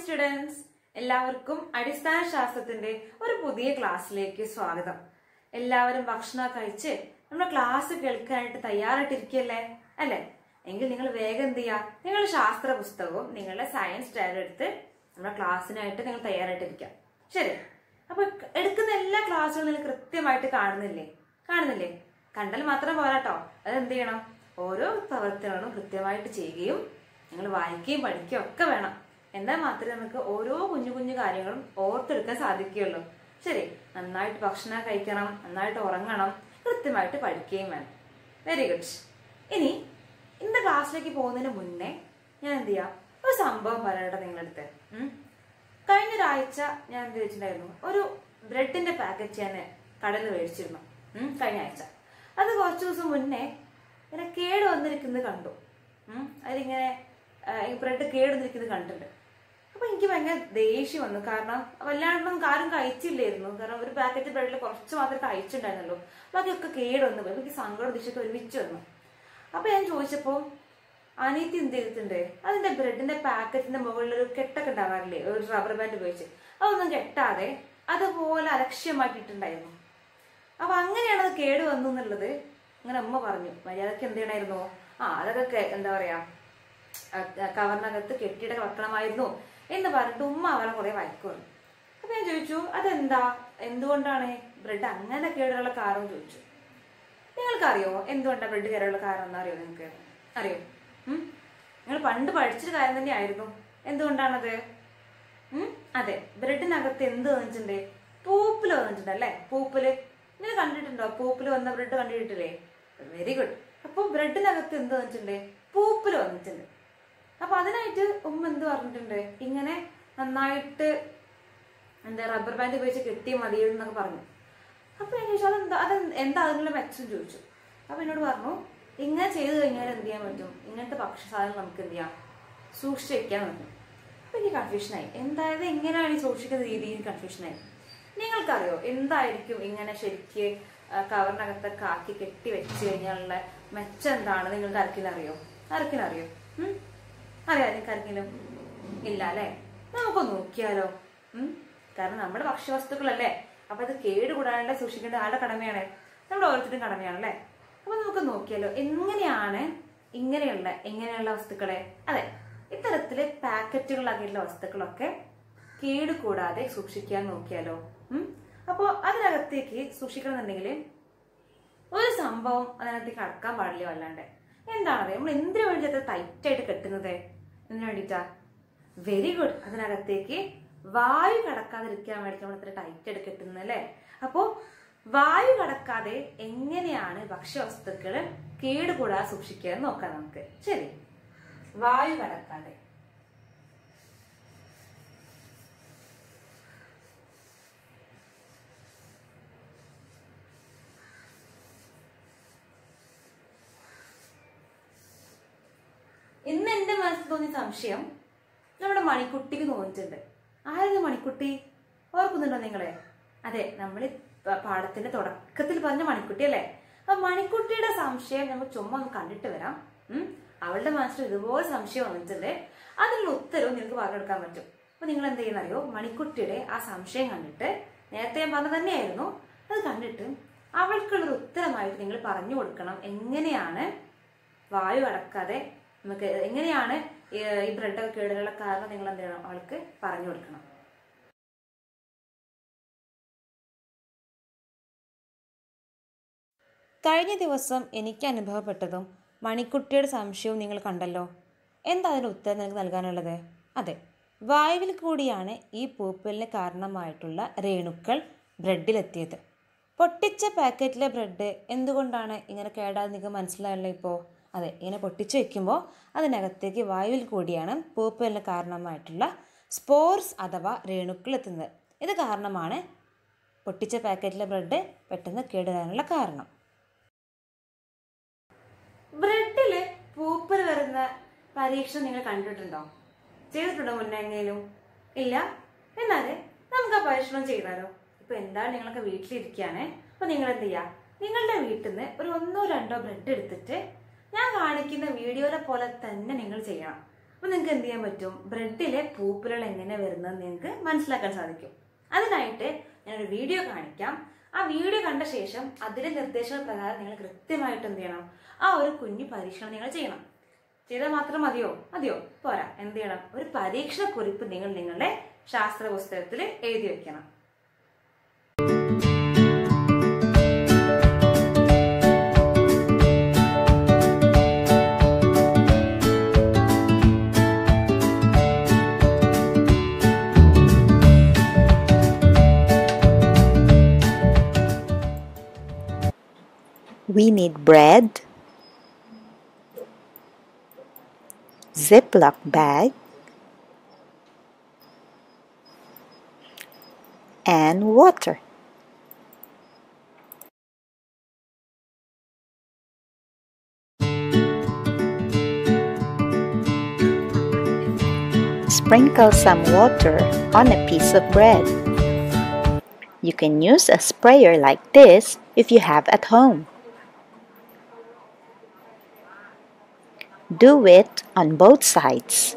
Students എല്ലാവർക്കും അടിസ്ഥാന ശാസ്ത്രത്തിന്റെ ഒരു പുതിയ ക്ലാസ്സിലേക്ക് സ്വാഗതം എല്ലാവരും ഭക്ഷണം കഴിച്ച് നമ്മുടെ ക്ലാസ് കേൾക്കാനായിട്ട് തയ്യാറായിട്ടിരിക്കല്ലേ അല്ലെ എങ്കിൽ നിങ്ങൾ വേഗം എന്ത് ചെയ്യുക നിങ്ങളുടെ ശാസ്ത്ര പുസ്തകവും നിങ്ങളുടെ സയൻസ് ഡയറി എടുത്ത് നമ്മുടെ ക്ലാസ്സിനായിട്ട് നിങ്ങൾ തയ്യാറായിട്ടിരിക്കാം ശരി അപ്പൊ എടുക്കുന്ന എല്ലാ ക്ലാസ്സുകളും നിങ്ങൾ കൃത്യമായിട്ട് കാണുന്നില്ലേ കാണുന്നില്ലേ കണ്ടാൽ മാത്രം പോരാട്ടോ അത് എന്ത് ചെയ്യണം ഓരോ പ്രവർത്തനങ്ങളും കൃത്യമായിട്ട് ചെയ്യുകയും നിങ്ങൾ വായിക്കുകയും പഠിക്കുകയും ഒക്കെ വേണം എന്നാൽ മാത്രമേ നമുക്ക് ഓരോ കുഞ്ഞു കുഞ്ഞു കാര്യങ്ങളും ഓർത്തെടുക്കാൻ സാധിക്കുകയുള്ളൂ ശരി നന്നായിട്ട് ഭക്ഷണം കഴിക്കണം നന്നായിട്ട് ഉറങ്ങണം കൃത്യമായിട്ട് പഠിക്കുകയും വേണം വെരി ഗുഡ് ഇനി ഇന്ന് ക്ലാസ്സിലേക്ക് പോകുന്നതിന് മുന്നേ ഞാൻ എന്ത് ചെയ്യാം ഒരു സംഭവം പറയട്ടെ നിങ്ങളടുത്ത് ഉം. കഴിഞ്ഞ ഒരാഴ്ച ഞാൻ എന്ത് വെച്ചിട്ടുണ്ടായിരുന്നു ഒരു ബ്രെഡിന്റെ പാക്കറ്റ് ഞാൻ കടയിൽ നിന്ന് മേടിച്ചിരുന്നു ഉം, കഴിഞ്ഞ ആഴ്ച അത് കുറച്ച് ദിവസം മുന്നേ ഇങ്ങനെ കേട് വന്നിരിക്കുന്നത് കണ്ടു ഉം, അതിലിങ്ങനെ ആ, ഈ ബ്രെഡ് കേട് വന്നിരിക്കുന്നത് കണ്ടിട്ടുണ്ട് അപ്പൊ എനിക്ക് ഭയങ്കര ദേഷ്യം വന്നു കാരണം വല്ലാണ്ടൊന്നും ആരും കഴിച്ചില്ലായിരുന്നു കാരണം ഒരു പാക്കറ്റ് ബ്രെഡിൽ കുറച്ച് മാത്രമേ കഴിച്ചിട്ടുണ്ടായിരുന്നുള്ളൂ ബാക്കിയൊക്കെ കേട് വന്നു പോയി എനിക്ക് സങ്കടം ദേഷ്യമൊക്കെ ഒരുമിച്ച് വന്നു അപ്പൊ ഞാൻ ചോദിച്ചപ്പോ അനീതി എന്ത് ചെയ്തിട്ടുണ്ട് അതിന്റെ ബ്രെഡിന്റെ പാക്കറ്റിന്റെ മുകളിൽ ഒരു കെട്ടൊക്കെ ഉണ്ടാവാറില്ലേ ഒരു റബ്ബർ ബാൻഡ് ഉപയോഗിച്ച് അതൊന്നും കെട്ടാതെ അതുപോലെ അലക്ഷ്യമാക്കിയിട്ടുണ്ടായിരുന്നു അപ്പൊ അങ്ങനെയാണ് അത് കേട് വന്നു എന്നുള്ളത് ഇങ്ങനെ അമ്മ പറഞ്ഞു മര്യാദക്ക് എന്ത് ചെയ്യണമായിരുന്നു ആ അതൊക്കെ കെ- എന്താ പറയാ അഹ് കവറിനകത്ത് കെട്ടിയിട്ട് വെക്കണമായിരുന്നു എന്ന് പറഞ്ഞിട്ട് ഉമ്മ അവരെ കുറെ വഴക്കുവന്നു അപ്പൊ ഞാൻ ചോദിച്ചു അതെന്താ എന്തുകൊണ്ടാണ് ബ്രെഡ് അങ്ങനെ കേടുള്ള കാരണം ചോദിച്ചു നിങ്ങൾക്കറിയോ എന്തുകൊണ്ടാണ് ബ്രെഡ് കേടുള്ള കാരണം എന്ന് അറിയോ നിങ്ങൾക്ക് അറിയോ ഉം? നിങ്ങൾ പണ്ട് പഠിച്ചൊരു കാര്യം തന്നെയായിരുന്നു എന്തുകൊണ്ടാണത് ഉം? അതെ ബ്രെഡിനകത്ത് എന്ത് വന്നിട്ടുണ്ട് പൂപ്പില് വന്നിട്ടുണ്ട് അല്ലേ പൂപ്പില് നിങ്ങൾ കണ്ടിട്ടുണ്ടോ പൂപ്പില് വന്ന ബ്രെഡ് കണ്ടിട്ടില്ലേ വെരി ഗുഡ് അപ്പൊ ബ്രെഡിനകത്ത് എന്ത് വന്നിട്ടുണ്ട് പൂപ്പില് വന്നിട്ടുണ്ട് അപ്പൊ അതിനായിട്ട് ഉമ്മ എന്ത് പറഞ്ഞിട്ടുണ്ട് ഇങ്ങനെ നന്നായിട്ട് എന്താ റബ്ബർ ബാൻഡ് ഉപയോഗിച്ച് കെട്ടിയ മതിയെന്നൊക്കെ പറഞ്ഞു അപ്പൊ ഞാൻ ചോദിച്ചു അതെന്താ അത് എന്താ അതിനുള്ള മെച്ചം ചോദിച്ചു അപ്പൊ എന്നോട് പറഞ്ഞു ഇങ്ങനെ ചെയ്തു കഴിഞ്ഞാൽ എന്ത് ചെയ്യാൻ പറ്റും ഇങ്ങനത്തെ ഭക്ഷ്യസാധനങ്ങൾ നമുക്ക് എന്ത് ചെയ്യാം സൂക്ഷിച്ചു വെക്കാൻ പറ്റും അപ്പൊ എനിക്ക് കൺഫ്യൂഷനായി എന്തായത് എങ്ങനെയാണ് ഈ സൂക്ഷിക്കുന്ന രീതി കൺഫ്യൂഷനായി നിങ്ങൾക്കറിയോ എന്തായിരിക്കും ഇങ്ങനെ ശരിക്ക് ആ, കവറിനകത്തൊക്കെ ആക്കി കെട്ടി വെച്ച് കഴിഞ്ഞാലുള്ള മെച്ചം എന്താണ് നിങ്ങൾക്ക് ആർക്കെങ്കിലും അറിയോ ആർക്കെങ്കിലും അറിയോ ഉം? അറിയാം നിങ്ങൾക്ക് ആർക്കെങ്കിലും ഇല്ല അല്ലെ നമുക്ക് നോക്കിയാലോ ഉം? കാരണം നമ്മുടെ ഭക്ഷ്യവസ്തുക്കളല്ലേ അപ്പൊ അത് കേടുകൂടാണ്ട് സൂക്ഷിക്കേണ്ട ആരുടെ കടമയാണ് നമ്മുടെ ഓരോരുത്തരും കടമയാണ് അല്ലെ അപ്പൊ നമുക്ക് നോക്കിയാലോ എങ്ങനെയാണ് ഇങ്ങനെയുള്ള എങ്ങനെയുള്ള വസ്തുക്കളെ അതെ ഇത്തരത്തില് പാക്കറ്റുകളാക്കിയിട്ടുള്ള വസ്തുക്കളൊക്കെ കേട് കൂടാതെ സൂക്ഷിക്കാൻ നോക്കിയാലോ ഉം അപ്പോ അതിനകത്തേക്ക് സൂക്ഷിക്കണമെന്നുണ്ടെങ്കിൽ ഒരു സംഭവം അതിനകത്തേക്ക് അടക്കാൻ പാടില്ല വല്ലാണ്ട് എന്താണത് നമ്മൾ എന്തിനു വേണ്ടി അത് ടൈറ്റ് ആയിട്ട് കെട്ടുന്നത് എന്തിനു വേണ്ടിയിട്ടാ വെരി ഗുഡ് അതിനകത്തേക്ക് വായു കടക്കാതിരിക്കാൻ വേണ്ടി നമ്മൾ ഇത്ര ടൈറ്റ് ആയിട്ട് കെട്ടുന്നത് അല്ലേ അപ്പോ വായു കടക്കാതെ എങ്ങനെയാണ് ഭക്ഷ്യവസ്തുക്കൾ കേടുകൂടാതെ സൂക്ഷിക്കുക എന്ന് നോക്കാം നമുക്ക് ശരി വായു കടക്കാതെ ഇന്ന് എന്റെ മനസ്സിൽ തോന്നിയ സംശയം നമ്മുടെ മണിക്കുട്ടിക്ക് തോന്നിയിട്ടുണ്ട് ആരായിരുന്നു മണിക്കുട്ടി ഓർക്കുന്നുണ്ടോ നിങ്ങളെ അതെ നമ്മൾ പാഠത്തിന്റെ തുടക്കത്തിൽ പറഞ്ഞ മണിക്കുട്ടി അല്ലേ അപ്പൊ മണിക്കുട്ടിയുടെ സംശയം നമ്മൾ ചുമ്മാ ഒന്ന് കണ്ടിട്ട് വരാം ഉം. അവളുടെ മനസ്സിൽ ഇതുപോലെ സംശയം വന്നിട്ടുണ്ട് അതിനുള്ള ഉത്തരവും നിങ്ങൾക്ക് പറഞ്ഞെടുക്കാൻ പറ്റും അപ്പൊ നിങ്ങൾ എന്ത് ചെയ്യുന്ന അറിയോ മണിക്കുട്ടിയുടെ ആ സംശയം കണ്ടിട്ട് നേരത്തെ ഞാൻ പറഞ്ഞ തന്നെയായിരുന്നു അത് കണ്ടിട്ട് അവൾക്കുള്ളൊരു ഉത്തരമായിട്ട് നിങ്ങൾ പറഞ്ഞു കൊടുക്കണം എങ്ങനെയാണ് വായു അടക്കാതെ നമുക്ക് എങ്ങനെയാണ് ഈ ഈ ബ്രെഡൊക്കെ കേടുകളുടെ കാരണം നിങ്ങൾ എന്ത് ചെയ്യണം അവൾക്ക് പറഞ്ഞു കൊടുക്കണം കഴിഞ്ഞ ദിവസം എനിക്ക് അനുഭവപ്പെട്ടതും മണിക്കുട്ടിയുടെ സംശയവും നിങ്ങൾ കണ്ടല്ലോ എന്താ അതിന് ഉത്തരം നിങ്ങൾക്ക് നൽകാനുള്ളത് അതെ വായുവിൽ കൂടിയാണ് ഈ പൂപ്പലിന് കാരണമായിട്ടുള്ള രേണുക്കൾ ബ്രെഡിലെത്തിയത് പൊട്ടിച്ച പാക്കറ്റിലെ ബ്രെഡ് എന്തുകൊണ്ടാണ് ഇങ്ങനെ കേടാതെ നിങ്ങൾക്ക് മനസ്സിലായല്ലോ ഇപ്പോൾ അതെ ഇങ്ങനെ പൊട്ടിച്ച് വെക്കുമ്പോൾ അതിനകത്തേക്ക് വായുവിൽ കൂടിയാണ് പൂപ്പലിന് കാരണമായിട്ടുള്ള സ്പോർസ് അഥവാ രേണുക്കൾ എത്തുന്നത് ഇത് കാരണമാണ് പൊട്ടിച്ച പാക്കറ്റിലെ ബ്രെഡ് പെട്ടെന്ന് കേടുവരാനുള്ള കാരണം ബ്രെഡില് പൂപ്പൽ വരുന്ന പരീക്ഷണം നിങ്ങൾ കണ്ടിട്ടുണ്ടോ ചെയ്തിട്ടുണ്ടോ മുന്നേ എങ്ങനെയും ഇല്ല എന്നാലേ നമുക്ക് ആ പരീക്ഷണം ചെയ്താലോ ഇപ്പൊ എന്താണ് നിങ്ങളൊക്കെ വീട്ടിലിരിക്കുകയാണ് അപ്പൊ നിങ്ങൾ എന്ത് ചെയ്യാ നിങ്ങളുടെ വീട്ടിൽ നിന്ന് ഒരു ഒന്നോ രണ്ടോ ബ്രെഡ് എടുത്തിട്ട് ഞാൻ കാണിക്കുന്ന വീഡിയോയിലെ പോലെ തന്നെ നിങ്ങൾ ചെയ്യണം അപ്പോൾ നിങ്ങൾക്ക് എന്ത് ചെയ്യാൻ പറ്റും ബ്രെഡിലെ പൂപ്പലുകൾ എങ്ങനെ വരുന്നത് നിങ്ങൾക്ക് മനസ്സിലാക്കാൻ സാധിക്കും അതിനായിട്ട് ഞാനൊരു വീഡിയോ കാണിക്കാം ആ വീഡിയോ കണ്ട ശേഷം അതിലെ നിർദ്ദേശങ്ങൾ പ്രകാരം നിങ്ങൾ കൃത്യമായിട്ട് എന്ത് ചെയ്യണം ആ ഒരു കുഞ്ഞു പരീക്ഷണം നിങ്ങൾ ചെയ്യണം ചെയ്താൽ മാത്രം മതിയോ മതിയോ പോരാ എന്ത് ചെയ്യണം ഒരു പരീക്ഷണ കുറിപ്പ് നിങ്ങൾ നിങ്ങളുടെ ശാസ്ത്ര പുസ്തകത്തിൽ എഴുതി വെക്കണം We need bread, Ziploc bag, and water. Sprinkle some water on a piece of bread. You can use a sprayer like this if you have at home. Do it on both sides.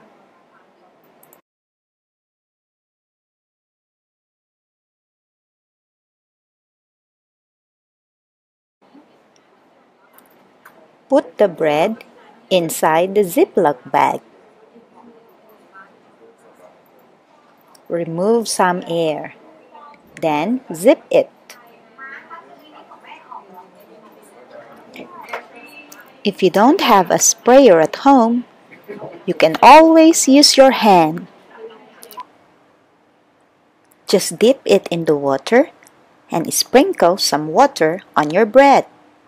Put the bread inside the Ziploc bag. Remove some air. Then zip it. If you don't have a sprayer at home, you can always use your hand. Just dip it in the water and sprinkle some water on your bread.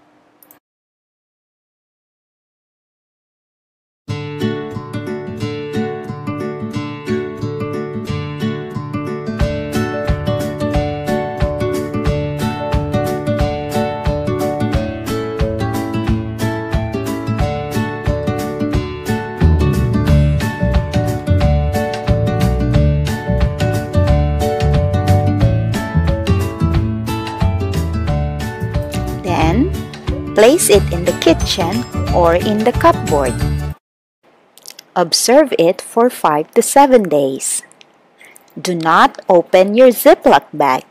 Then, place it in the kitchen or in the cupboard. Observe it for 5 to 7 days. Do not open your Ziploc bag.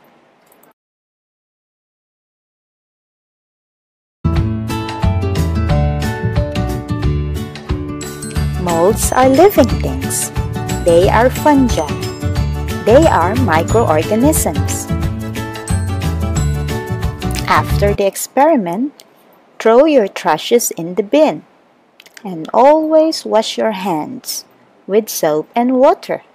Molds are living things. They are fungi. They are microorganisms. After the experiment, throw your trashes in the bin and always wash your hands with soap and water.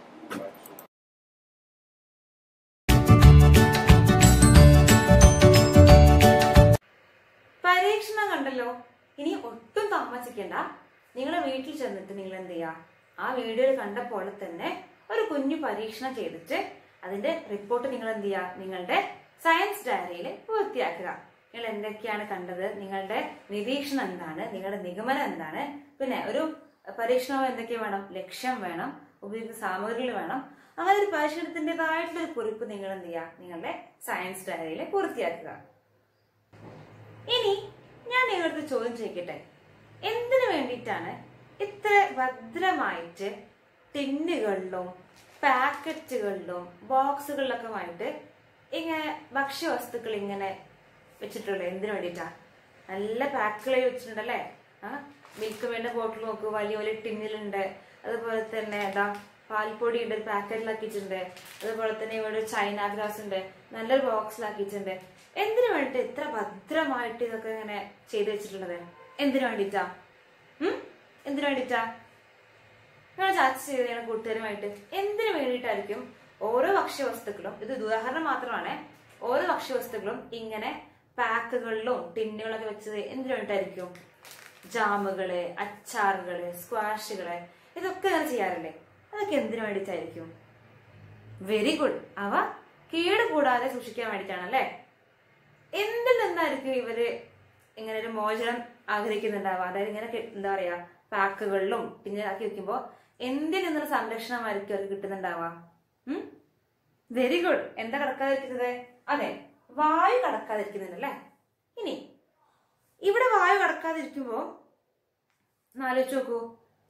പരീക്ഷണം കണ്ടല്ലോ ഇനി ഒട്ടും താമസിക്കണ്ട നിങ്ങളുടെ വീട്ടിൽ ചെന്നിട്ട് നിങ്ങൾ എന്ത് ചെയ്യുക ആ വീഡിയോയിൽ കണ്ട പോലെ തന്നെ ഒരു കുഞ്ഞു പരീക്ഷണം ചെയ്തിട്ട് അതിന്റെ റിപ്പോർട്ട് നിങ്ങൾ എന്ത് ചെയ്യുക നിങ്ങളുടെ സയൻസ് ഡയറിയിൽ പൂർത്തിയാക്കുക നിങ്ങൾ എന്തൊക്കെയാണ് കണ്ടത് നിങ്ങളുടെ നിരീക്ഷണം എന്താണ് നിങ്ങളുടെ നിഗമനം എന്താണ് പിന്നെ ഒരു പരീക്ഷണം എന്തൊക്കെ വേണം ലക്ഷ്യം വേണം ഉപയോഗിക്കുന്ന സാമഗ്രികൾ വേണം അങ്ങനെ ഒരു പരീക്ഷണത്തിൻ്റെതായിട്ടുള്ള ഒരു കുറിപ്പ് നിങ്ങൾ എന്ത് ചെയ്യുക നിങ്ങളുടെ സയൻസ് ഡയറിയിൽ പൂർത്തിയാക്കുക ഇനി ഞാൻ നിങ്ങളുടെ ചോദ്യം ചോദിക്കട്ടെ എന്തിനു വേണ്ടിയിട്ടാണ് ഇത്ര ഭദ്രമായിട്ട് ടിന്നുകളിലും പാക്കറ്റുകളിലും ബോക്സുകളിലൊക്കെ ആയിട്ട് ഇങ്ങനെ ഭക്ഷ്യവസ്തുക്കൾ ഇങ്ങനെ വെച്ചിട്ടുള്ളത് എന്തിനു വേണ്ടിയിട്ടാ നല്ല പാക്കുകളായി വെച്ചിട്ടുണ്ടല്ലേ ആ മിൽക്ക് വേണ്ട ബോട്ടിൽ നോക്കൂ വലിയ വലിയ ടിന്നിലുണ്ട് അതുപോലെ തന്നെ എന്താ പാൽപ്പൊടി ഉണ്ട് ഒരു പാക്കറ്റിലാക്കിയിട്ടുണ്ട് അതുപോലെ തന്നെ ഇവിടെ ഒരു ചൈന ഗ്ലാസ് ഉണ്ട് നല്ലൊരു ബോക്സിലാക്കിയിട്ടുണ്ട് എന്തിനു വേണ്ടിയിട്ട് ഇത്ര ഭദ്രമായിട്ട് ഇതൊക്കെ ഇങ്ങനെ ചെയ്തു വെച്ചിട്ടുള്ളത് എന്തിനു വേണ്ടിയിട്ടാ ഉം എന്തിനു വേണ്ടിയിട്ടാ നിങ്ങൾ ചർച്ച ചെയ്തതാണ് കൂട്ടുകാരുമായിട്ട് എന്തിനു വേണ്ടിയിട്ടായിരിക്കും ഓരോ ഭക്ഷ്യവസ്തുക്കളും ഇത് ഉദാഹരണം മാത്രമാണ് ഓരോ ഭക്ഷ്യവസ്തുക്കളും ഇങ്ങനെ പാക്കുകളിലും ടിന്നുകളൊക്കെ വെച്ചത് എന്തിനു വേണ്ടിയിട്ടായിരിക്കും ജാമുകള് അച്ചാറുകള് സ്ക്വാഷുകള് ഇതൊക്കെ ഇങ്ങനെ ചെയ്യാറില്ലേ അതൊക്കെ എന്തിനു വേണ്ടിയിട്ടായിരിക്കും വെരി ഗുഡ് അവ കേട് കൂടാതെ സൂക്ഷിക്കാൻ വേണ്ടിയിട്ടാണല്ലേ എന്തിൽ നിന്നായിരിക്കും ഇവര് ഇങ്ങനെ ഒരു മോചനം ആഗ്രഹിക്കുന്നുണ്ടാവുക അതായത് ഇങ്ങനെ കെ- എന്താ പറയാ പാക്കുകളിലും പിന്നിലാക്കി വെക്കുമ്പോ എന്തിൽ നിന്നുള്ള സംരക്ഷണമായിരിക്കും അവർക്ക് കിട്ടുന്നുണ്ടാവുക വെരി ഗുഡ് എന്താ കടക്കാതിരിക്കുന്നത് അതെ വായു കടക്കാതിരിക്കുന്നുണ്ടല്ലേ ഇനി ഇവിടെ വായു കടക്കാതിരിക്കുമ്പോ ഒന്ന് ആലോചിച്ച് നോക്കൂ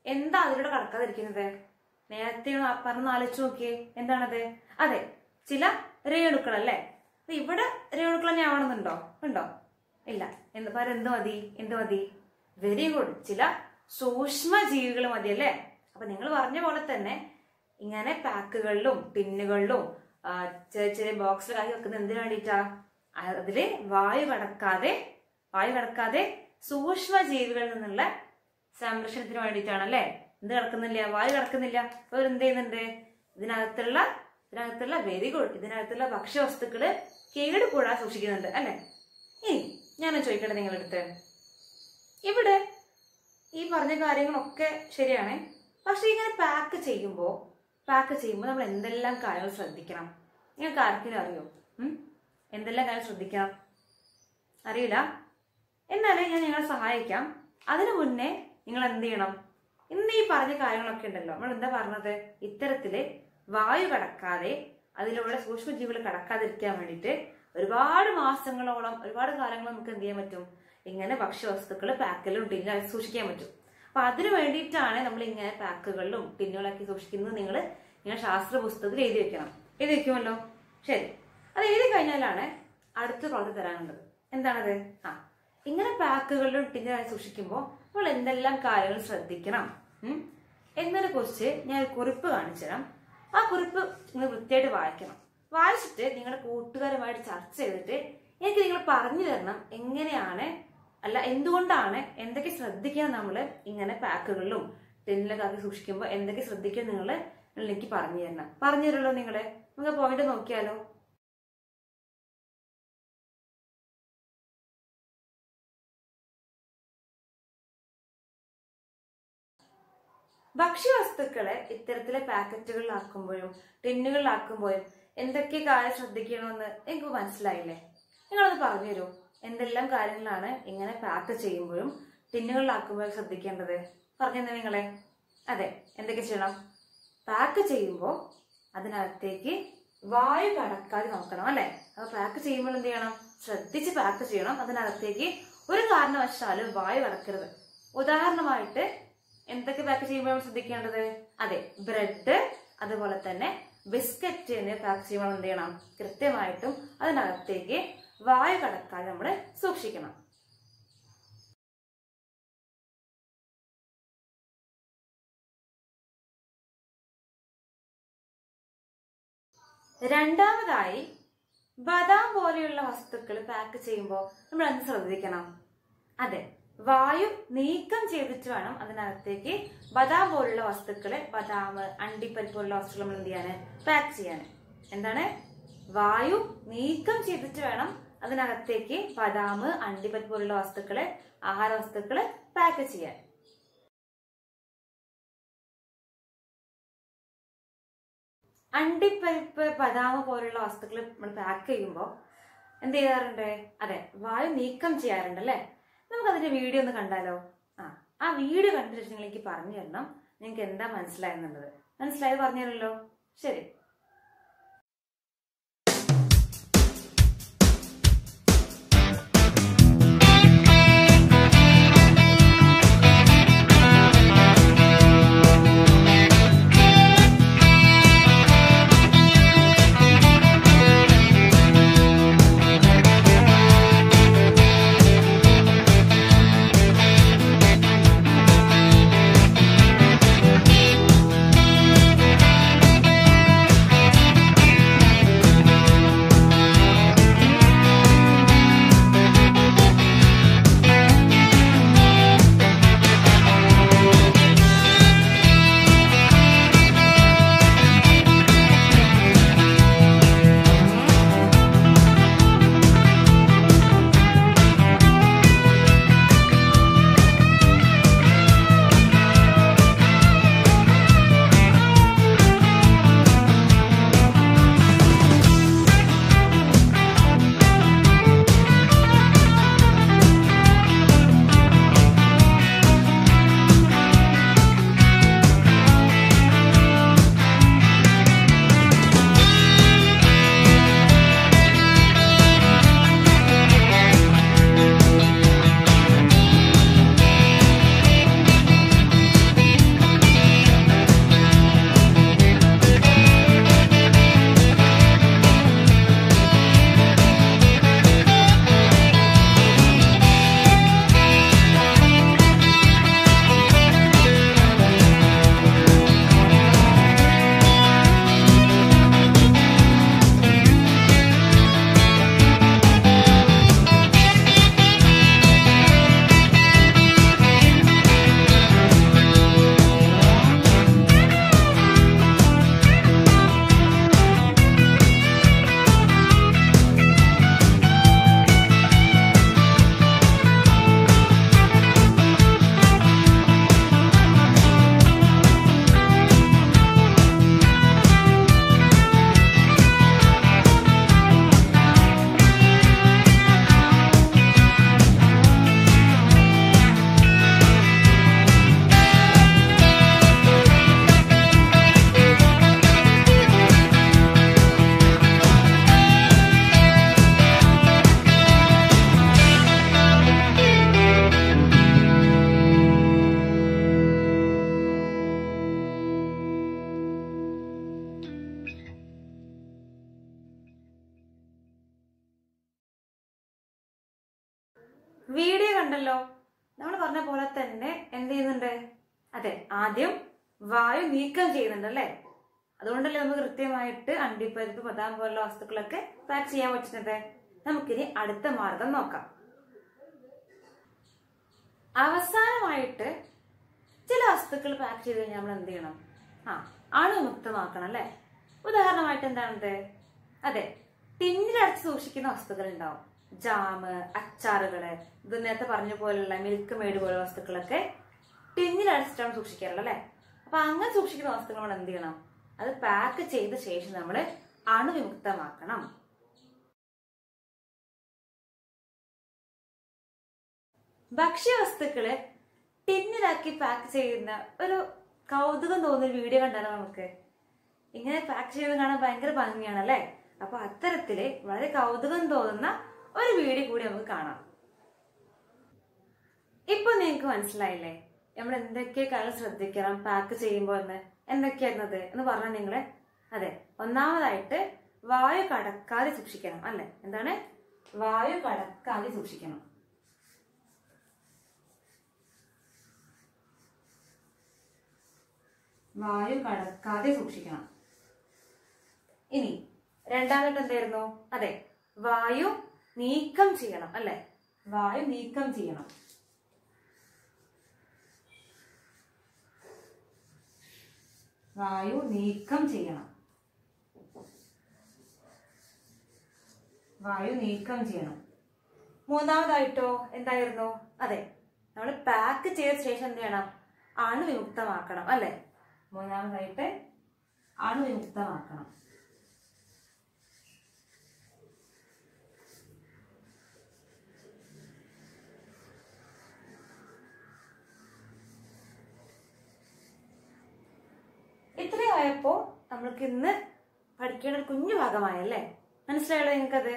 എന്താ അതിലൂടെ കടക്കാതിരിക്കുന്നത് നേരത്തെ ഒന്ന് പറഞ്ഞ് ആലോചിച്ച് നോക്കിയേ എന്താണത് അതെ ചില രേണുക്കൾ അല്ലേ അപ്പൊ ഇവിടെ രേണുക്കൾ തന്നെ ആവണമെന്നുണ്ടോ ഉണ്ടോ ഇല്ല എന്ത് പറയാ എന്ത് മതി എന്ത് മതി വെരി ഗുഡ് ചില സൂക്ഷ്മ ജീവികൾ മതി അല്ലേ അപ്പൊ നിങ്ങൾ പറഞ്ഞ പോലെ തന്നെ ഇങ്ങനെ പാക്കുകളിലും ടിന്നുകളിലും ആ, ചെറിയ ചെറിയ ബോക്സിലാക്കി വെക്കുന്നത് എന്തിനു വേണ്ടിയിട്ടാ അതില് വായു കടക്കാതെ വായു കടക്കാതെ സൂക്ഷ്മ ജീവികളിൽ നിന്നുള്ള സംരക്ഷണത്തിന് വേണ്ടിയിട്ടാണ് അല്ലേ എന്ത് കിടക്കുന്നില്ല വായു കിടക്കുന്നില്ല അപ്പൊ എന്ത് ചെയ്യുന്നുണ്ട് ഇതിനകത്തുള്ള ഇതിനകത്തുള്ള വെരി ഗുഡ് ഇതിനകത്തുള്ള ഭക്ഷ്യവസ്തുക്കള് കേട് കൂടാതെ സൂക്ഷിക്കുന്നുണ്ട് അല്ലെ ഇനി ഞാൻ ചോദിക്കട്ടെ നിങ്ങളുടെ അടുത്ത് ഇവിടെ ഈ പറഞ്ഞ കാര്യങ്ങളൊക്കെ ശരിയാണ് പക്ഷെ ഇങ്ങനെ പാക്ക് ചെയ്യുമ്പോൾ പാക്ക് ചെയ്യുമ്പോൾ നമ്മൾ എന്തെല്ലാം കാര്യങ്ങൾ ശ്രദ്ധിക്കണം നിങ്ങൾക്ക് ആർക്കെങ്കിലും അറിയോ ഉം? എന്തെല്ലാം കാര്യം ശ്രദ്ധിക്കണം അറിയില്ല എന്നാലേ ഞാൻ നിങ്ങളെ സഹായിക്കാം അതിനു മുന്നേ നിങ്ങൾ എന്ത് ചെയ്യണം ഇന്ന് ഈ പറഞ്ഞ കാര്യങ്ങളൊക്കെ ഉണ്ടല്ലോ നമ്മൾ എന്താ പറഞ്ഞത് ഇത്തരത്തില് വായു കടക്കാതെ അതിലൂടെ സൂക്ഷ്മജീവികൾ കടക്കാതിരിക്കാൻ വേണ്ടിയിട്ട് ഒരുപാട് മാസങ്ങളോളം ഒരുപാട് കാലങ്ങൾ നമുക്ക് എന്ത് ചെയ്യാൻ പറ്റും ഇങ്ങനെ ഭക്ഷ്യവസ്തുക്കൾ പാക്കിലും ടിന്നിലും സൂക്ഷിക്കാൻ പറ്റും അപ്പൊ അതിനു വേണ്ടിയിട്ടാണ് നമ്മൾ ഇങ്ങനെ പാക്കുകളിലും ടിന്നുകളാക്കി സൂക്ഷിക്കുന്നത് നിങ്ങൾ ഇങ്ങനെ ശാസ്ത്ര പുസ്തകത്തിൽ എഴുതി വെക്കണം എഴുതി വെക്കുമല്ലോ ശരി അത് എഴുതി കഴിഞ്ഞാലാണ് അടുത്ത പ്രവർത്തി തരാനുള്ളത് എന്താണത് ആ ഇങ്ങനെ പാക്കുകളിലും ടിന്നിലായി സൂക്ഷിക്കുമ്പോൾ നമ്മൾ എന്തെല്ലാം കാര്യങ്ങൾ ശ്രദ്ധിക്കണം ഉം? എന്നതിനെ കുറിച്ച് ഞാൻ ഒരു കുറിപ്പ് കാണിച്ചു തരാം ആ കുറിപ്പ് നിങ്ങൾ വൃത്തിയായിട്ട് വായിക്കണം വായിച്ചിട്ട് നിങ്ങളുടെ കൂട്ടുകാരുമായിട്ട് ചർച്ച ചെയ്തിട്ട് എനിക്ക് നിങ്ങൾ പറഞ്ഞു തരണം എങ്ങനെയാണ് അല്ല എന്തുകൊണ്ടാണ് എന്തൊക്കെ ശ്രദ്ധിക്കണം നമ്മൾ ഇങ്ങനെ പാക്കുകളിലും ടിന്നിലൊക്കെ ആക്കി സൂക്ഷിക്കുമ്പോൾ എന്തൊക്കെ ശ്രദ്ധിക്കണം നിങ്ങൾ എനിക്ക് പറഞ്ഞു തരണം പറഞ്ഞു തരുമല്ലോ നിങ്ങളെ നമുക്ക് പോയിന്റ് നോക്കിയാലോ ഭക്ഷ്യവസ്തുക്കളെ ഇത്തരത്തിലെ പാക്കറ്റുകളിലാക്കുമ്പോഴും ടിന്നുകളിലാക്കുമ്പോഴും എന്തൊക്കെ കാര്യം ശ്രദ്ധിക്കണമെന്ന് എനിക്ക് മനസ്സിലായില്ലേ നിങ്ങളത് പറഞ്ഞു തരൂ എന്തെല്ലാം കാര്യങ്ങളാണ് ഇങ്ങനെ പാക്ക് ചെയ്യുമ്പോഴും ടിന്നുകളിലാക്കുമ്പോഴും ശ്രദ്ധിക്കേണ്ടത് പറഞ്ഞു തന്നെ നിങ്ങളെ അതെ എന്തൊക്കെ ചെയ്യണം പാക്ക് ചെയ്യുമ്പോൾ അതിനകത്തേക്ക് വായു കടക്കാതെ നോക്കണം അല്ലെ അപ്പൊ പാക്ക് ചെയ്യുമ്പോൾ എന്ത് ചെയ്യണം ശ്രദ്ധിച്ച് പാക്ക് ചെയ്യണം അതിനകത്തേക്ക് ഒരു കാരണവശാലും വായു കടക്കരുത് ഉദാഹരണമായിട്ട് എന്തൊക്കെ പാക്ക് ചെയ്യുമ്പോൾ ശ്രദ്ധിക്കേണ്ടത് അതെ ബ്രെഡ് അതുപോലെ തന്നെ ബിസ്ക്കറ്റ് എന്നിവ പാക്ക് ചെയ്യുമ്പോൾ എന്ത് ചെയ്യണം കൃത്യമായിട്ടും അതിനകത്തേക്ക് വായു കടക്കാതെ നമ്മൾ സൂക്ഷിക്കണം രണ്ടാമതായി ബദാം പോലെയുള്ള വസ്തുക്കൾ പാക്ക് ചെയ്യുമ്പോൾ നമ്മൾ എന്ത് ശ്രദ്ധിക്കണം അതെ വായു നീക്കം ചെയ്തിട്ട് വേണം അതിനകത്തേക്ക് ബദാം പോലുള്ള വസ്തുക്കള് ബദാം അണ്ടിപ്പരിപ്പ് പോലുള്ള വസ്തുക്കൾ നമ്മൾ എന്ത് ചെയ്യാന് പാക്ക് ചെയ്യാൻ എന്താണ് വായു നീക്കം ചെയ്തിട്ട് വേണം അതിനകത്തേക്ക് ബദാം അണ്ടിപ്പരിപ്പ് പോലുള്ള വസ്തുക്കള് ആഹാര വസ്തുക്കള് പാക്ക് ചെയ്യാൻ അണ്ടിപ്പരിപ്പ് ബദാം പോലുള്ള വസ്തുക്കൾ നമ്മൾ പാക്ക് ചെയ്യുമ്പോൾ എന്ത് ചെയ്യാറുണ്ട് അതെ വായു നീക്കം ചെയ്യാറുണ്ട് അല്ലേ നമുക്ക് അതിന്റെ വീഡിയോ ഒന്ന് കണ്ടാലോ ആ ആ വീഡിയോ കണ്ടിട്ട് നിങ്ങൾ എനിക്ക് പറഞ്ഞു തരണം നിങ്ങൾക്ക് എന്താ മനസ്സിലായെന്നുള്ളത് മനസ്സിലായത് പറഞ്ഞു തരല്ലോ ശരി വീഡിയോ കണ്ടല്ലോ നമ്മൾ പറഞ്ഞ പോലെ തന്നെ എന്ത് ചെയ്യുന്നുണ്ട് അതെ ആദ്യം വായു നീക്കം ചെയ്യുന്നുണ്ട് അല്ലേ അതുകൊണ്ടല്ലേ നമുക്ക് കൃത്യമായിട്ട് അണ്ടിപ്പരിപ്പ് ബദാം പോലുള്ള വസ്തുക്കളൊക്കെ പാക്ക് ചെയ്യാൻ പറ്റുന്നത് നമുക്കിനി അടുത്ത മാർഗം നോക്കാം അവസാനമായിട്ട് ചില വസ്തുക്കൾ പാക്ക് ചെയ്ത് കഴിഞ്ഞാൽ നമ്മൾ എന്ത് ചെയ്യണം ആ അണുമുക്തമാക്കണം അല്ലേ ഉദാഹരണമായിട്ട് എന്താണത് അതെ ടിന്നിലടച്ച് സൂക്ഷിക്കുന്ന വസ്തുക്കൾ ഉണ്ടാവും ജാമ് അച്ചാറുകള് ഇത് നേരത്തെ പറഞ്ഞ പോലുള്ള മിൽക്ക് മെയ്ഡ് പോലുള്ള വസ്തുക്കളൊക്കെ ടിന്നിലടച്ചിട്ടാണ് സൂക്ഷിക്കാറുള്ളത് അല്ലേ അപ്പൊ അങ്ങനെ സൂക്ഷിക്കുന്ന വസ്തുക്കൾ നമ്മൾ എന്ത് ചെയ്യണം അത് പാക്ക് ചെയ്ത ശേഷം നമ്മൾ അണുവിമുക്തമാക്കണം ഭക്ഷ്യവസ്തുക്കള് ടിന്നിലാക്കി പാക്ക് ചെയ്യുന്ന ഒരു കൗതുകം തോന്നുന്ന വീഡിയോ കണ്ടാലോ നമുക്ക് ഇങ്ങനെ പാക്ക് ചെയ്ത് കാണാൻ ഭയങ്കര ഭംഗിയാണ് അല്ലേ അപ്പൊ അത്തരത്തില് വളരെ കൗതുകം തോന്നുന്ന ഒരു വീഡിയോ കൂടി നമുക്ക് കാണാം ഇപ്പൊ നിങ്ങൾക്ക് മനസ്സിലായില്ലേ നമ്മൾ എന്തൊക്കെ കാര്യം ശ്രദ്ധിക്കണം പാക്ക് ചെയ്യുമ്പോൾ എന്ന് എന്തൊക്കെയായിരുന്നത് എന്ന് പറഞ്ഞാൽ നിങ്ങള് അതെ ഒന്നാമതായിട്ട് വായു കടക്കാതെ സൂക്ഷിക്കണം അല്ലെ എന്താണ് വായു കടക്കാതെ സൂക്ഷിക്കണം വായു കടക്കാതെ സൂക്ഷിക്കണം ഇനി രണ്ടാമത്തെ എന്തായിരുന്നു അതെ വായു നീക്കം ചെയ്യണം അല്ലെ വായു നീക്കം ചെയ്യണം വായു നീക്കം ചെയ്യണം വായു നീക്കം ചെയ്യണം മൂന്നാമതായിട്ടോ എന്തായിരുന്നു അതെ നമ്മൾ പാക്ക് ചെയ്ത ശേഷം എന്ത് ചെയ്യണം അണുവിമുക്തമാക്കണം അല്ലെ മൂന്നാമതായിട്ട് അണുവിമുക്തമാക്കണം ഇത്രയായപ്പോ നമ്മൾക്ക് ഇന്ന് പഠിക്കേണ്ട ഒരു കുഞ്ഞു ഭാഗമായല്ലേ മനസ്സിലായല്ലോ നിങ്ങൾക്കത്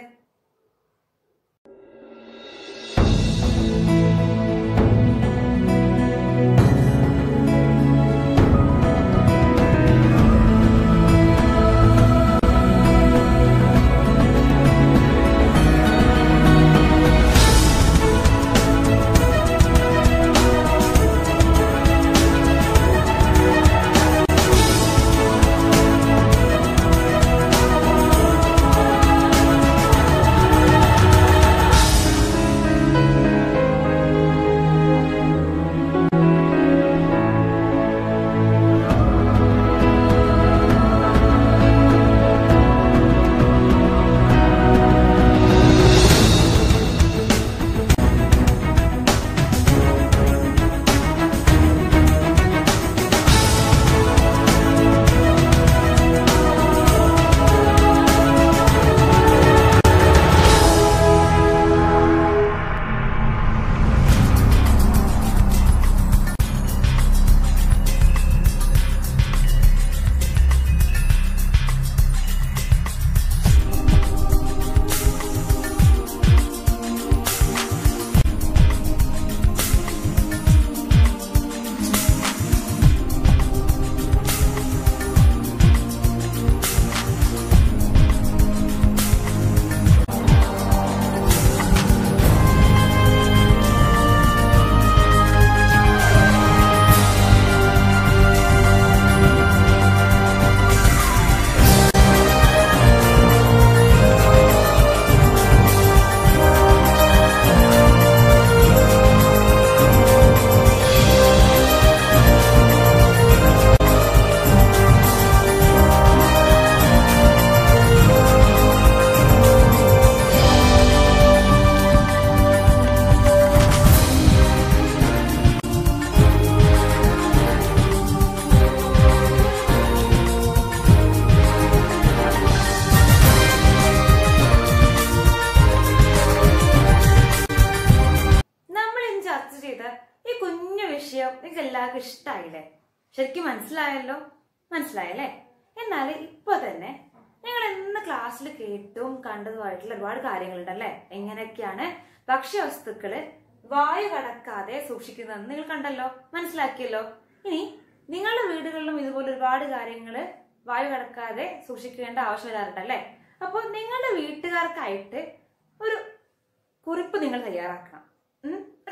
നമ്മൾ ഇന്ന് ചർച്ച ചെയ്ത ഈ കുഞ്ഞു വിഷയം നിങ്ങൾക്ക് എല്ലാവർക്കും ഇഷ്ടമായില്ലേ ശരിക്കും മനസ്സിലായല്ലോ മനസ്സിലായല്ലേ എന്നാൽ ഇപ്പൊ തന്നെ നിങ്ങൾ ഇന്ന് ക്ലാസ്സിൽ കേട്ടും കണ്ടതുമായിട്ടുള്ള ഒരുപാട് കാര്യങ്ങളുണ്ടല്ലേ എങ്ങനെയൊക്കെയാണ് ഭക്ഷ്യവസ്തുക്കള് വായു കടക്കാതെ സൂക്ഷിക്കുന്നതെന്ന് നിങ്ങൾ കണ്ടല്ലോ മനസ്സിലാക്കിയല്ലോ ഇനി നിങ്ങളുടെ വീടുകളിലും ഇതുപോലെ ഒരുപാട് കാര്യങ്ങള് വായു കടക്കാതെ സൂക്ഷിക്കേണ്ട ആവശ്യം വരാറുണ്ടല്ലേ അപ്പോൾ നിങ്ങളുടെ വീട്ടുകാർക്കായിട്ട് ഒരു കുറിപ്പ് നിങ്ങൾ തയ്യാറാക്കണം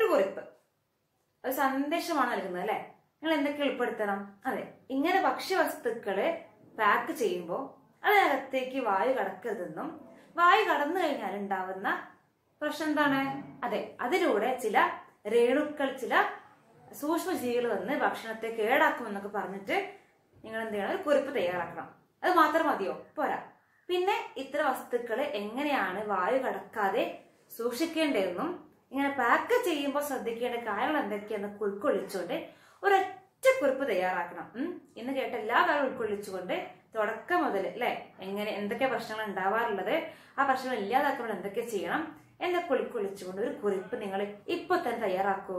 കുറിപ്പ് ഒരു സന്ദേശമാണ് നൽകുന്നത് അല്ലെ നിങ്ങൾ എന്തൊക്കെ ഉൾപ്പെടുത്തണം അതെ ഇങ്ങനെ ഭക്ഷ്യവസ്തുക്കള് പാക്ക് ചെയ്യുമ്പോൾ അതിനകത്തേക്ക് വായു കടക്കരുതെന്നും വായു കടന്നു കഴിഞ്ഞാൽ ഉണ്ടാവുന്ന പ്രശ്നം എന്താണ് അതെ അതിലൂടെ ചില രേണുക്കൾ ചില സൂക്ഷ്മജീവികൾ വന്ന് ഭക്ഷണത്തെ കേടാക്കുമെന്നൊക്കെ പറഞ്ഞിട്ട് നിങ്ങൾ എന്ത് ചെയ്യണം ഒരു കുറിപ്പ് തയ്യാറാക്കണം അത് മാത്രം മതിയോ പോരാ പിന്നെ ഇത്തരം വസ്തുക്കൾ എങ്ങനെയാണ് വായു കടക്കാതെ സൂക്ഷിക്കേണ്ടതെന്നും ഇങ്ങനെ പാക്ക് ചെയ്യുമ്പോൾ ശ്രദ്ധിക്കേണ്ട കാര്യങ്ങൾ എന്തൊക്കെയാണെന്ന് ഉൾക്കൊള്ളിച്ചുകൊണ്ട് ഒരൊറ്റ കുറിപ്പ് തയ്യാറാക്കണം ഉം. ഇന്ന് കേട്ട എല്ലാ കാര്യവും ഉൾക്കൊള്ളിച്ചുകൊണ്ട് തുടക്കം മുതൽ അല്ലെ എങ്ങനെ എന്തൊക്കെ പ്രശ്നങ്ങൾ ഉണ്ടാവാറുള്ളത് ആ പ്രശ്നങ്ങൾ ഇല്ലാതാക്കുമ്പോൾ എന്തൊക്കെ ചെയ്യണം എന്നൊക്കെ ഉൾക്കൊള്ളിച്ചുകൊണ്ട് ഒരു കുറിപ്പ് നിങ്ങൾ ഇപ്പൊ തന്നെ തയ്യാറാക്കൂ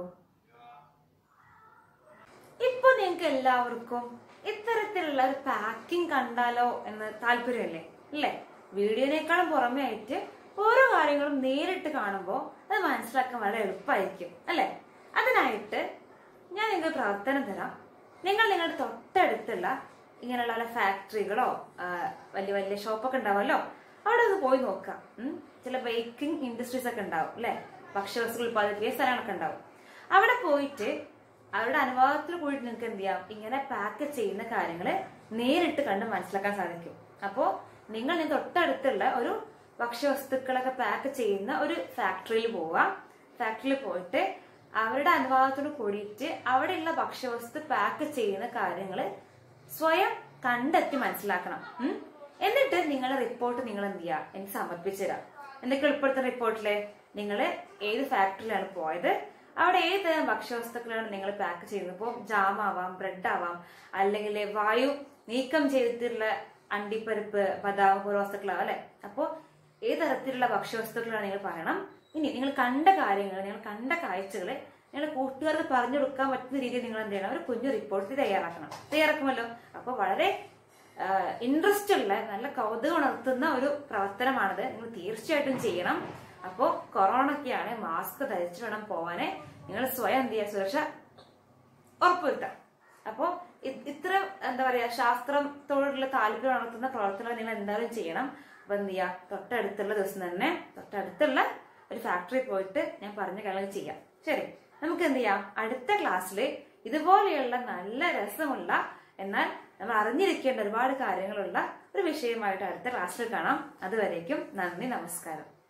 ഇപ്പൊ നിങ്ങൾക്ക് എല്ലാവർക്കും ഇത്തരത്തിലുള്ള ഒരു പാക്കിംഗ് കണ്ടാലോ എന്ന് താല്പര്യമല്ലേ അല്ലേ വീഡിയോനേക്കാളും പുറമെ ആയിട്ട് ഓരോ കാര്യങ്ങളും നേരിട്ട് കാണുമ്പോൾ അത് മനസ്സിലാക്കാൻ വളരെ എളുപ്പമായിരിക്കും അല്ലേ അതിനായിട്ട് ഞാൻ നിങ്ങൾക്ക് പ്രവർത്തനം തരാം നിങ്ങൾ നിങ്ങളുടെ തൊട്ടടുത്തുള്ള ഇങ്ങനെയുള്ള വല്ല ഫാക്ടറികളോ ആ, വലിയ വലിയ ഷോപ്പൊക്കെ ഉണ്ടാവുമല്ലോ അവിടെ ഒന്ന് പോയി നോക്കാം ഉം. ചില ബേക്കിംഗ് ഇൻഡസ്ട്രീസ് ഒക്കെ ഉണ്ടാവും അല്ലെ ഭക്ഷ്യവസ്തുക്കൾ ഉൽപ്പാദിപ്പിക്കുന്ന സ്ഥലങ്ങളൊക്കെ ഉണ്ടാവും അവിടെ പോയിട്ട് അവരുടെ അനുഭവത്തിൽ കൂടി നിങ്ങൾക്ക് എന്ത് ചെയ്യാം ഇങ്ങനെ പാക്ക് ചെയ്യുന്ന കാര്യങ്ങൾ നേരിട്ട് കണ്ട് മനസ്സിലാക്കാൻ സാധിക്കും അപ്പോ നിങ്ങൾ ഞാൻ തൊട്ടടുത്തുള്ള ഒരു ഭക്ഷ്യവസ്തുക്കളൊക്കെ പാക്ക് ചെയ്യുന്ന ഒരു ഫാക്ടറിയിൽ പോവാം ഫാക്ടറിയിൽ പോയിട്ട് അവരുടെ അനുഭവത്തോട് കൂടിയിട്ട് അവിടെയുള്ള ഭക്ഷ്യവസ്തു പാക്ക് ചെയ്യുന്ന കാര്യങ്ങൾ സ്വയം കണ്ടെത്തി മനസ്സിലാക്കണം ഉം. എന്നിട്ട് നിങ്ങളുടെ റിപ്പോർട്ട് നിങ്ങൾ എന്ത് ചെയ്യുക എനിക്ക് സമർപ്പിച്ചു തരാം എന്തൊക്കെ ഉൾപ്പെടുത്തുന്ന റിപ്പോർട്ടില് നിങ്ങൾ ഏത് ഫാക്ടറിയിലാണ് പോയത് അവിടെ ഏത് തരം ഭക്ഷ്യവസ്തുക്കളാണ് നിങ്ങൾ പാക്ക് ചെയ്യുന്നത് ഇപ്പോൾ ജാം ആവാം ബ്രെഡ് ആവാം അല്ലെങ്കിൽ വായു നീക്കം ചെയ്തിട്ടുള്ള അണ്ടിപ്പരിപ്പ് ബദാം പോലുള്ള വസ്തുക്കളാവാം അല്ലെ അപ്പോ ഏത് തരത്തിലുള്ള ഭക്ഷ്യവസ്തുക്കളാണ് നിങ്ങൾ പറയണം ഇനി നിങ്ങൾ കണ്ട കാര്യങ്ങൾ നിങ്ങൾ കണ്ട കാഴ്ചകള് നിങ്ങൾ കൂട്ടുകാർക്ക് പറഞ്ഞു കൊടുക്കാൻ പറ്റുന്ന രീതിയിൽ നിങ്ങൾ എന്ത് ചെയ്യണം ഒരു കുഞ്ഞു റിപ്പോർട്ട് തയ്യാറാക്കണം തയ്യാറാക്കുമല്ലോ അപ്പോൾ വളരെ ഇൻട്രസ്റ്റ് ഉള്ള നല്ല കൗതുകം ഉണർത്തുന്ന ഒരു പ്രവർത്തനമാണിത് നിങ്ങൾ തീർച്ചയായിട്ടും ചെയ്യണം അപ്പോൾ കൊറോണയൊക്കെയാണ് മാസ്ക് ധരിച്ചു വേണം പോവാനെ നിങ്ങൾ സ്വയം എന്ത് ചെയ്യുക സുരക്ഷ ഉറപ്പുവരുത്താം അപ്പോൾ ഇത്ര എന്താ പറയാ ശാസ്ത്രത്തോടുള്ള താല്പര്യം ഉണർത്തുന്ന പ്രവർത്തനം നിങ്ങൾ എന്തായാലും ചെയ്യണം അപ്പൊ എന്ത് ചെയ്യുക തൊട്ടടുത്തുള്ള ദിവസം തന്നെ തൊട്ടടുത്തുള്ള ഒരു ഫാക്ടറി പോയിട്ട് ഞാൻ പറഞ്ഞ കാര്യങ്ങൾ ചെയ്യാം ശരി നമുക്ക് എന്ത് ചെയ്യാം അടുത്ത ക്ലാസ്സിൽ ഇതുപോലെയുള്ള നല്ല രസമുള്ള എന്നാൽ നമ്മൾ അറിഞ്ഞിരിക്കേണ്ട ഒരുപാട് കാര്യങ്ങളുള്ള ഒരു വിഷയമായിട്ട് അടുത്ത ക്ലാസ്സിൽ കാണാം അതുവരേക്കും നന്ദി നമസ്കാരം